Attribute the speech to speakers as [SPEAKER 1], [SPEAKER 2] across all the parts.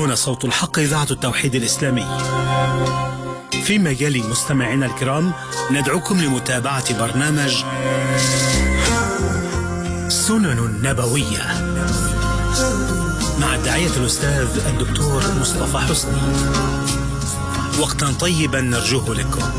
[SPEAKER 1] هنا صوت الحق إذاعة التوحيد الإسلامي في مجال مستمعينا الكرام ندعوكم لمتابعة برنامج سنن نبوية مع الداعية الأستاذ الدكتور مصطفى حسني وقتا طيبا نرجوه لكم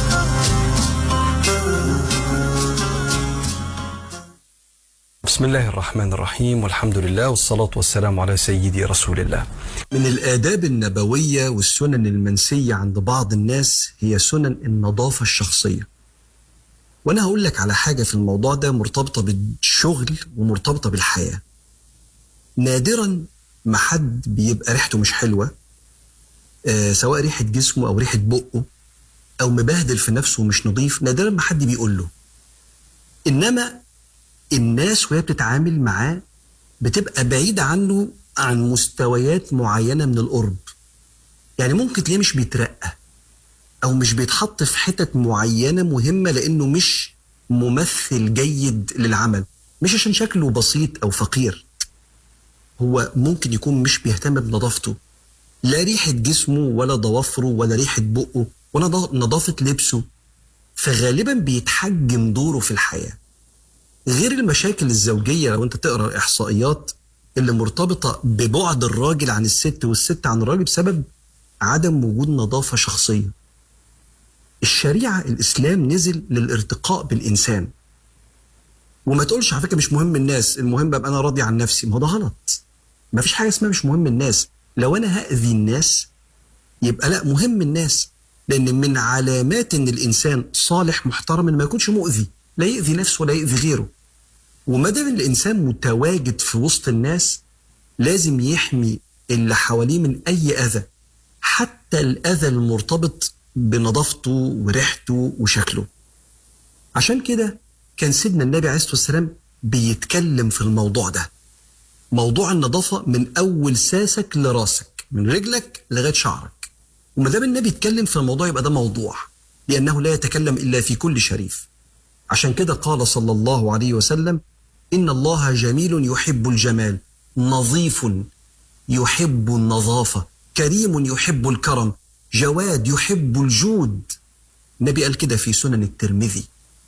[SPEAKER 2] بسم الله الرحمن الرحيم والحمد لله والصلاة والسلام على سيدي رسول الله
[SPEAKER 3] من الآداب النبوية والسنن المنسية عند بعض الناس هي سنن النظافة الشخصية وأنا هقول لك على حاجة في الموضوع ده مرتبطة بالشغل ومرتبطة بالحياة نادرا ما حد بيبقى ريحته مش حلوة آه سواء ريحة جسمه أو ريحة بقه أو مبهدل في نفسه ومش نظيف نادرا ما حد بيقول له إنما الناس وهي بتتعامل معاه بتبقى بعيدة عنه عن مستويات معينة من القرب يعني ممكن تلاقيه مش بيترقى أو مش بيتحط في حتت معينة مهمة لأنه مش ممثل جيد للعمل مش عشان شكله بسيط أو فقير هو ممكن يكون مش بيهتم بنظافته لا ريحة جسمه ولا ضوافره ولا ريحة بقه ولا نظافة لبسه فغالبا بيتحجم دوره في الحياه غير المشاكل الزوجية لو انت تقرا الإحصائيات اللي مرتبطة ببعد الراجل عن الست والست عن الراجل بسبب عدم وجود نظافة شخصية الشريعة الإسلام نزل للارتقاء بالإنسان وما تقولش على فكرة مش مهم الناس المهم أبقى أنا راضي عن نفسي ما هو ده غلط ما فيش حاجة اسمها مش مهم الناس لو أنا هأذي الناس يبقى لا مهم الناس لأن من علامات إن الإنسان صالح محترم إن ما يكونش مؤذي لا يأذي نفسه ولا يأذي غيره وما دام الإنسان متواجد في وسط الناس لازم يحمي اللي حواليه من أي أذى حتى الأذى المرتبط بنظافته وريحته وشكله عشان كده كان سيدنا النبي عليه الصلاة والسلام بيتكلم في الموضوع ده موضوع النظافة من أول ساسك لراسك من رجلك لغاية شعرك وما دام النبي يتكلم في الموضوع يبقى ده موضوع لأنه لا يتكلم إلا في كل شريف عشان كده قال صلى الله عليه وسلم إن الله جميل يحب الجمال نظيف يحب النظافة كريم يحب الكرم جواد يحب الجود النبي قال كده في سنن الترمذي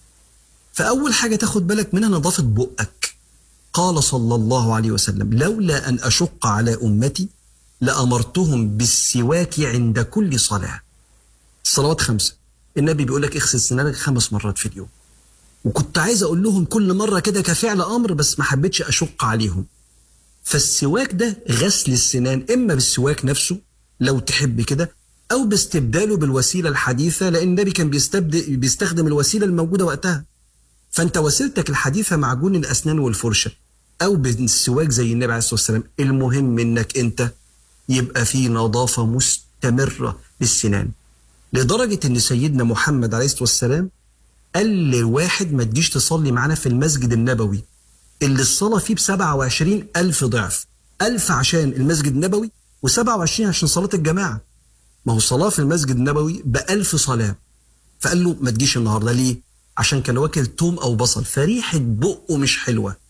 [SPEAKER 3] فأول حاجة تاخد بالك منها نظافة بقك قال صلى الله عليه وسلم لولا أن أشق على أمتي لأمرتهم بالسواك عند كل صلاة الصلوات خمسة النبي بيقول لك اغسل سنانك خمس مرات في اليوم وكنت عايز اقول لهم كل مره كده كفعل امر بس ما حبيتش اشق عليهم فالسواك ده غسل السنان اما بالسواك نفسه لو تحب كده او باستبداله بالوسيله الحديثه لان النبي كان بيستبدل بيستخدم الوسيله الموجوده وقتها فانت وسيلتك الحديثه معجون الاسنان والفرشه او بالسواك زي النبي عليه الصلاه والسلام المهم انك انت يبقى في نظافه مستمره للسنان لدرجه ان سيدنا محمد عليه الصلاه والسلام قال لواحد ما تجيش تصلي معانا في المسجد النبوي اللي الصلاة فيه ب 27 ألف ضعف ألف عشان المسجد النبوي و27 عشان صلاة الجماعة ما هو الصلاة في المسجد النبوي بألف صلاة فقال له ما تجيش النهاردة ليه عشان كان واكل توم أو بصل فريحة بقه مش حلوة